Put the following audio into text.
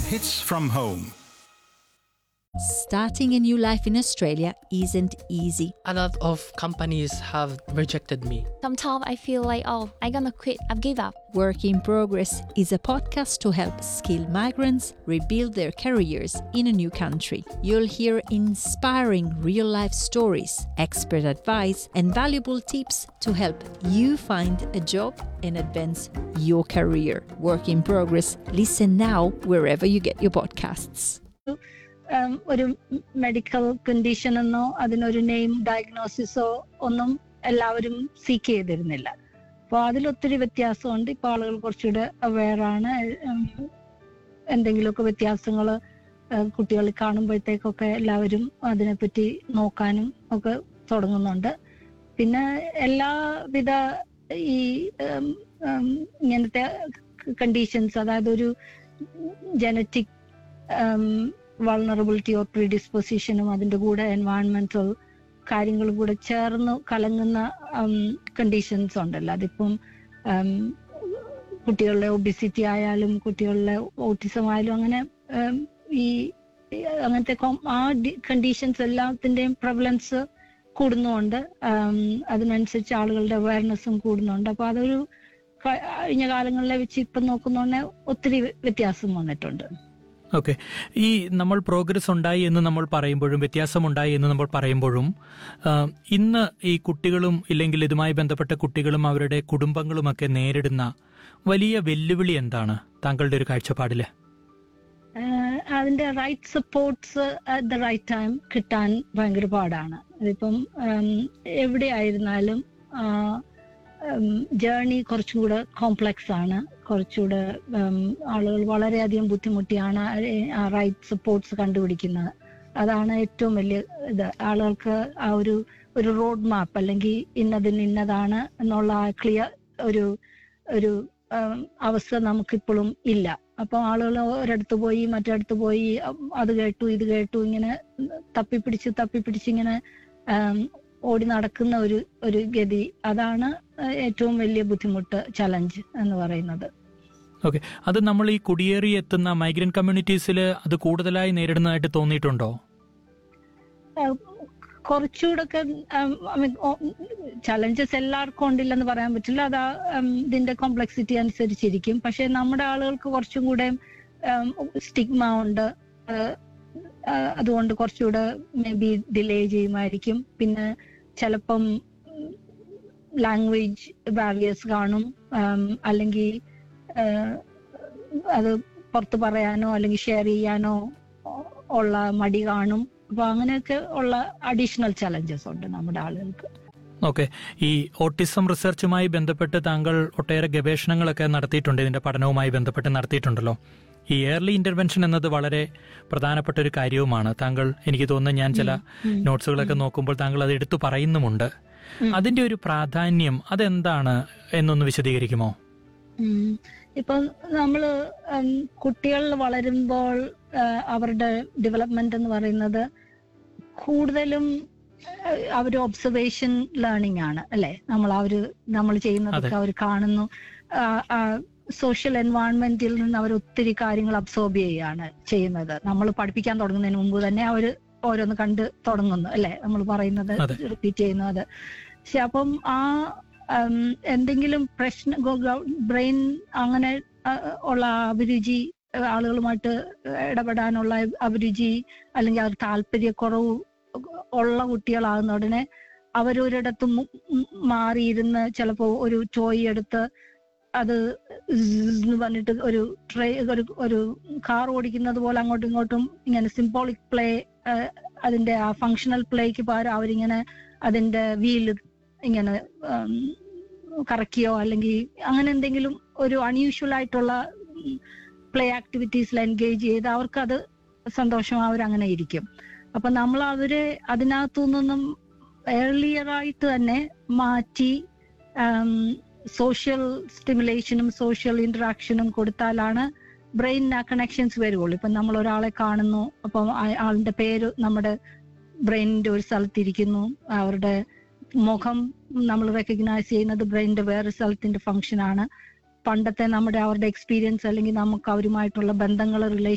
Hits from home. Starting a new life in Australia isn't easy. A lot of companies have rejected me. Sometimes I feel like, oh, I'm gonna quit, I've give up. Work in Progress is a podcast to help skilled migrants rebuild their careers in a new country. You'll hear inspiring real life stories, expert advice, and valuable tips to help you find a job and advance your career. Work in Progress. Listen now wherever you get your podcasts. ഉം, ഒരു medical condition എന്നോ അതിനൊരു name ഡയഗ്നോസിസോ ഒന്നും എല്ലാവരും seek ചെയ്തിരുന്നില്ല അപ്പോൾ അതിലൊത്തിരി വ്യത്യാസമുണ്ട് ഇപ്പോൾ ആളുകൾ കുറച്ചുകൂടെ അവെയർ ആണ് ഉം, എന്തെങ്കിലുമൊക്കെ വ്യത്യാസങ്ങൾ കുട്ടികളിൽ കാണുമ്പോഴത്തേക്കൊക്കെ എല്ലാവരും അതിനെപ്പറ്റി നോക്കാനും ഒക്കെ തുടങ്ങുന്നുണ്ട് പിന്നെ എല്ലാവിധ ഈ ഉം, ഉം, ഇങ്ങനത്തെ കണ്ടീഷൻസ് അതായത് ഒരു ജനറ്റിക് വൾണറബിലിറ്റി ഓർ പ്രീഡിസ്പൊസിഷനും അതിന്റെ കൂടെ എൻവയൺമെന്റൽ കാര്യങ്ങളും കൂടെ ചേർന്ന് കലങ്ങുന്ന കണ്ടീഷൻസ് ഉണ്ടല്ലോ അതിപ്പം ഉം, കുട്ടികളുടെ ഒബിസിറ്റി ആയാലും കുട്ടികളുടെ ഓട്ടിസം ആയാലും അങ്ങനെ ഉം, ഈ ഈ അങ്ങനത്തെ com- ആ കണ്ടീഷൻസ് എല്ലാത്തിന്റെയും പ്രവലൻസ് കൂടുന്നുണ്ട് ഉം, അതിനനുസരിച്ച് ആളുകളുടെ അവയർനെസ്സും കൂടുന്നുണ്ട് അപ്പൊ അതൊരു ക- കഴിഞ്ഞ കാലങ്ങളിലെ വെച്ച് ഇപ്പം നോക്കുന്നോണ്ട് ഒത്തിരി വ്യത്യാസം വന്നിട്ടുണ്ട് ഓക്കെ ഈ നമ്മൾ പ്രോഗ്രസ് ഉണ്ടായി എന്ന് നമ്മൾ പറയുമ്പോഴും വ്യത്യാസമുണ്ടായി എന്ന് നമ്മൾ പറയുമ്പോഴും ആ, ഇന്ന് ഈ കുട്ടികളും ഇല്ലെങ്കിൽ ഇതുമായി ബന്ധപ്പെട്ട കുട്ടികളും അവരുടെ കുടുംബങ്ങളുമൊക്കെ നേരിടുന്ന വലിയ വെല്ലുവിളി എന്താണ് താങ്കളുടെ ഒരു കാഴ്ചപ്പാടില് ആഹ് അതിന്റെ right supports at the right time കിട്ടാൻ ഭയങ്കര പാടാണ് അതിപ്പം ഉം, എവിടെയായിരുന്നാലും ജേർണി കുറച്ചും കൂടെ കോംപ്ലക്സ് ആണ് കുറച്ചുകൂടെ ഉം, ആളുകൾ വളരെയധികം ബുദ്ധിമുട്ടിയാണ് ആ റൈറ്റ് സപ്പോർട്ട്സ് കണ്ടുപിടിക്കുന്നത് അതാണ് ഏറ്റവും വലിയ ഇത് ആളുകൾക്ക് ആ ഒരു ഒരു റോഡ് മാപ്പ് അല്ലെങ്കിൽ ഇന്നതിന് ഇന്നതാണ് എന്നുള്ള ആ ക്ലിയർ ഒരു ഒരു ഉം, അവസ്ഥ നമുക്കിപ്പോഴും ഇല്ല അപ്പൊ ആളുകൾ ഒരിടത്ത് പോയി മറ്റിടത്ത് പോയി അം, അത് കേട്ടു ഇത് കേട്ടു ഇങ്ങനെ തപ്പിപ്പിടിച്ച് തപ്പിപ്പിടിച്ച് ഇങ്ങനെ ആം, ഓടി നടക്കുന്ന ഒരു ഒരു ഗതി അതാണ് ഏറ്റവും വലിയ ബുദ്ധിമുട്ട് ചലഞ്ച് എന്ന് പറയുന്നത് ഓക്കെ അത് നമ്മൾ ഈ കുടിയേറി എത്തുന്ന മൈഗ്രന്റ് കമ്മ്യൂണിറ്റീസിൽ അത് കൂടുതലായി നേരിടുന്നതായിട്ട് തോന്നിയിട്ടുണ്ടോ ആഹ് കുറച്ചുകൂടൊക്കെ ചലഞ്ചസ് എല്ലാവർക്കും ഉണ്ടില്ലെന്ന് പറയാൻ പറ്റില്ല അത് ആ, ഉം, ഇതിന്റെ കോംപ്ലക്സിറ്റി അനുസരിച്ചിരിക്കും പക്ഷെ നമ്മുടെ ആളുകൾക്ക് കുറച്ചും കൂടെ സ്റ്റിഗ്മ ഉണ്ട് ആഹ്, ആഹ്, അതുകൊണ്ട് കുറച്ചുകൂടെ മേ ബി ഡിലേ ചെയ്യുമായിരിക്കും പിന്നെ ചിലപ്പം ലാംഗ്വേജ് ബാരിയേഴ്സ് കാണും ഉം, അല്ലെങ്കിൽ ആഹ്, അത് പുറത്ത് പറയാനോ അല്ലെങ്കിൽ ഷെയർ ചെയ്യാനോ ഉള്ള മടി കാണും അപ്പൊ അങ്ങനെയൊക്കെ ഉള്ള അഡീഷണൽ ചലഞ്ചസ് ഉണ്ട് നമ്മുടെ ആളുകൾക്ക് ഓക്കെ ഈ ഓട്ടിസം റിസർച്ചുമായി ബന്ധപ്പെട്ട് താങ്കൾ ഒട്ടേറെ ഗവേഷണങ്ങളൊക്കെ നടത്തിയിട്ടുണ്ട് ഇതിന്റെ പഠനവുമായി ബന്ധപ്പെട്ട് നടത്തിയിട്ടുണ്ടല്ലോ ഈ ഏർലി ഇന്റർവെൻഷൻ എന്നത് വളരെ പ്രധാനപ്പെട്ട ഒരു കാര്യവുമാണ് താങ്കൾ എനിക്ക് തോന്നുന്നു ഞാൻ ചില നോട്ട്സുകളൊക്കെ നോക്കുമ്പോൾ താങ്കൾ അത് എടുത്തു പറയുന്നുമുണ്ട് അതിന്റെ ഒരു പ്രാധാന്യം അതെന്താണ് എന്നൊന്ന് വിശദീകരിക്കുമോ ഉം. ഇപ്പൊ നമ്മള് ഉം, കുട്ടികൾ വളരുമ്പോൾ ആ, അവരുടെ ഡെവലപ്മെന്റ് എന്ന് പറയുന്നത് കൂടുതലും അവർ ഒബ്സർവേഷൻ ലേണിംഗ് ആണ് അല്ലെ നമ്മൾ അവര് നമ്മൾ ചെയ്യുന്നതൊക്കെ അവർ കാണുന്നു സോഷ്യൽ എൻവയോൺമെന്റിൽ നിന്ന് അവർ ഒത്തിരി കാര്യങ്ങൾ അബ്സോർബ് ചെയ്യുകയാണ് ചെയ്യുന്നത് നമ്മൾ പഠിപ്പിക്കാൻ തുടങ്ങുന്നതിന് മുമ്പ് തന്നെ അവർ ഓരോന്ന് കണ്ട് തുടങ്ങുന്നു അല്ലെ നമ്മൾ പറയുന്നത് അതെ. റിപ്പീറ്റ് ചെയ്യുന്നു അത് പക്ഷെ അപ്പം ആ ഉം, എന്തെങ്കിലും പ്രശ്ന ബ്രെയിൻ അങ്ങനെ ആ, ഉള്ള അഭിരുചി ആ, ആളുകളുമായിട്ട് ഇടപെടാനുള്ള അഭിരുചി അല്ലെങ്കിൽ അവർ താല്പര്യക്കുറവ് ഉള്ള കുട്ടികളാകുന്ന ഉടനെ അവരൊരിടത്ത് മു- ഉം മാറിയിരുന്ന് ചിലപ്പോ ഒരു ടോയ് എടുത്ത് അത് zzz എന്ന് പറഞ്ഞിട്ട് ഒരു ട്രേ ഒരു ഒരു കാർ ഓടിക്കുന്നത് പോലെ അങ്ങോട്ടും ഇങ്ങോട്ടും ഇങ്ങനെ സിംബോളിക് പ്ലേ അതിന്റെ ആ ഫങ്ഷണൽ പ്ലേക്ക് പകരം അവരിങ്ങനെ അതിന്റെ വീല് ഇങ്ങനെ ഉം, കറക്കിയോ അല്ലെങ്കിൽ അങ്ങനെ എന്തെങ്കിലും ഒരു അൺയൂഷ്വൽ ആയിട്ടുള്ള പ്ലേ ആക്ടിവിറ്റീസിൽ എൻഗേജ് ചെയ്ത് അവർക്കത് സന്തോഷം അവരങ്ങനെ ഇരിക്കും അപ്പൊ നമ്മൾ അവരെ അതിനകത്തു നിന്നും ഏർലിയർ ആയിട്ട് തന്നെ മാറ്റി സോഷ്യൽ സ്റ്റിമുലേഷനും സോഷ്യൽ ഇന്ററാക്ഷനും കൊടുത്താലാണ് ബ്രെയിൻ കണക്ഷൻസ് വരുള്ളൂ ഇപ്പൊ നമ്മൾ ഒരാളെ കാണുന്നു അപ്പം ആ- ആളിന്റെ പേര് നമ്മുടെ ബ്രെയിനിന്റെ ഒരു സ്ഥലത്തിരിക്കുന്നു അവരുടെ മുഖം നമ്മൾ റെക്കഗ്നൈസ് ചെയ്യുന്നത് ബ്രെയിനിന്റെ വേറെ സ്ഥലത്തിന്റെ ഫംഗ്ഷൻ ആണ് പണ്ടത്തെ നമ്മുടെ അവരുടെ എക്സ്പീരിയൻസ് അല്ലെങ്കിൽ നമുക്ക് അവരുമായിട്ടുള്ള ബന്ധങ്ങൾ റിലേഷൻ